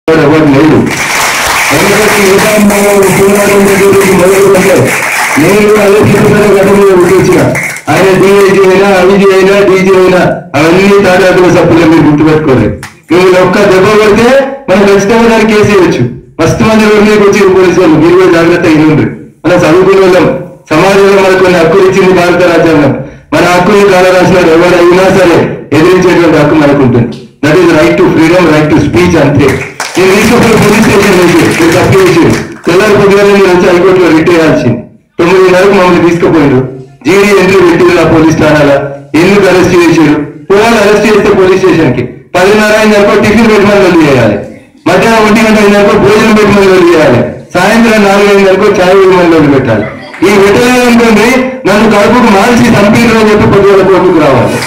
ఎవరు లేడు ఎందుకంటే యువతాంబాలు పోరాటం గురించి మొదలుకుంటే నేను కూడా అదే చిత్రపట ఘటనలో గుర్తించిన ఆయన డిఐజీ అయినా అవిజీ అయినా డీజీ అయినా అవన్నీ తాటాకుల సప్పులు మీరు గుర్తుపెట్టుకోలేదు మీరు ఒక్క దెబ్బ కొడితే మనం ఖచ్చితంగా దానికి కేసు వేయచ్చు ఫస్ట్ మంది ఊరికి వచ్చి పోలీసు వాళ్ళు మీరు కూడా జాగ్రత్త అయినండి మనం చదువుకునే వాళ్ళం సమాజంలో మనకు కొన్ని హక్కులు ఇచ్చింది భారత రాజ్యాంగం మన హక్కులు కాల రాసినారు ఎవరైనా సరే ఎదిరించేటువంటి హక్కు మనకు ఉంటుంది that is right to freedom right to speech అంతే నేను తీసుకుపోయి పోలీస్ స్టేషన్ నుంచి మీరు తప్పు చేసి తెల్లారి పొద్దుగా మీరు వచ్చి హైకోర్టులో రిట్ చేయాల్సింది తొమ్మిదిన్నరకు మమ్మల్ని తీసుకుపోయారు జీడీ ఎంట్రీ పెట్టిరు ఆ పోలీస్ స్థానాల ఎందుకు అరెస్ట్ చేసారు పోవాలి అరెస్ట్ చేస్తే పోలీస్ స్టేషన్ కి పదిన్నర అయిందనుకో టిఫిన్ పెట్టమని వెళ్ళి చేయాలి మధ్యాహ్నం ఒంటి గంట అయిందనుకో భోజనం పెట్టమని వెళ్ళి చేయాలి సాయంత్రం నాలుగు అయిందనుకో ఛాయ్ పెట్టమని వెళ్ళి పెట్టాలి ఈ పెట్టలేదనుకోండి నన్ను కడుపుకు మార్చి చంపీరు అని చెప్పి పొద్దున కోర్టుకు రావాలి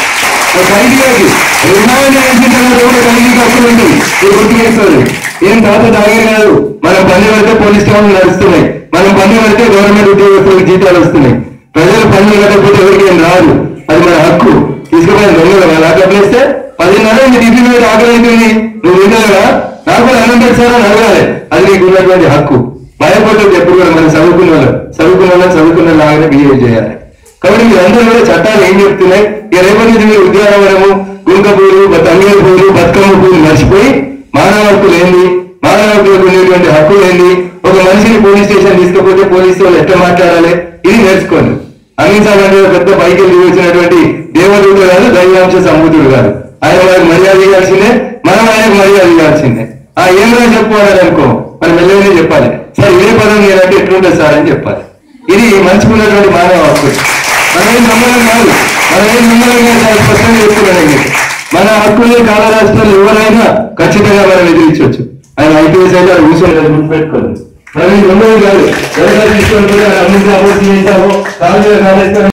ఖైదీలకి రిమాండ్ వేసిన తర్వాత కూడా ఖైదీకి హక్కులు ఉంది ఇది గుర్తుకేస్తుంది ఏం తాత తాగే కాదు మనం పని పెడితే పోలీస్ స్టేషన్లు నడుస్తున్నాయి మనం పని పెడితే గవర్నమెంట్ ఉద్యోగస్తులకు జీతాలు వస్తున్నాయి ప్రజలు పనులు కట్టకపోతే ఎవరికి ఏం రాదు అది మన హక్కు తీసుకుపోయిన దొంగలు వాళ్ళు ఆకలిస్తే పదిన్నర నీ టిఫిన్ మీద ఆకలి అవుతుంది నువ్వు తింటారా నాకు కూడా అన్నం పెట్టారని అడగాలి అది నీకు ఉన్నటువంటి హక్కు భయపడదు ఎప్పుడు కూడా మనం చదువుకున్న వాళ్ళు చదువుకున్న వాళ్ళు చదువుకున్న లాగానే బిహేవ్ చేయాలి కాబట్టి మీరందరూ కూడా చట్టాలు ఏం చెప్తున్నాయి ఇక రేపటి నుంచి మీరు ఉద్యానవనము గుంక పూలు తంగేరు పూలు బతుకమ్మ పూలు మర్చిపోయి మానవ హక్కులు ఏంది మానవ హక్కులకు ఉండేటువంటి హక్కులు ఏంది ఒక మనిషిని పోలీస్ స్టేషన్ తీసుకపోతే పోలీసు వాళ్ళు ఎట్లా మాట్లాడాలి ఇది నేర్చుకోండి అమితాబ్ అంటే పెద్ద పైకి వెళ్ళి వచ్చినటువంటి దేవదూత కాదు దైవాంశ సంబుద్ధుడు కాదు ఆయన వారికి మర్యాద ఇవ్వాల్సిందే మనం ఆయనకు మర్యాద ఇవ్వాల్సిందే ఆ ఏమైనా చెప్పుకోవాలి అనుకో మనం మెల్లగానే చెప్పాలి సార్ ఏ పదం నేనంటే ఎట్లుంటుంది సార్ అని చెప్పాలి ఇది మంచుకున్నటువంటి మానవ హక్కు మనమేం నమ్మడం కాదు మనమేం నమ్మడం కాదు చాలా స్పష్టంగా చెప్తున్నాను మీకు మన హక్కుల్ని కాల రాష్ట్రాలు ఎవరైనా ఖచ్చితంగా మనం ఎదిరించవచ్చు ఆయన ఐపీఎస్ అయితే అది కూర్చొని అది గుర్తుపెట్టుకోలేదు మనం ఇది ఉండదు కాదు ఎవరైనా తీసుకొని పోయి అన్ని అమోసి చేశామో కాలేజీ కాలేజ్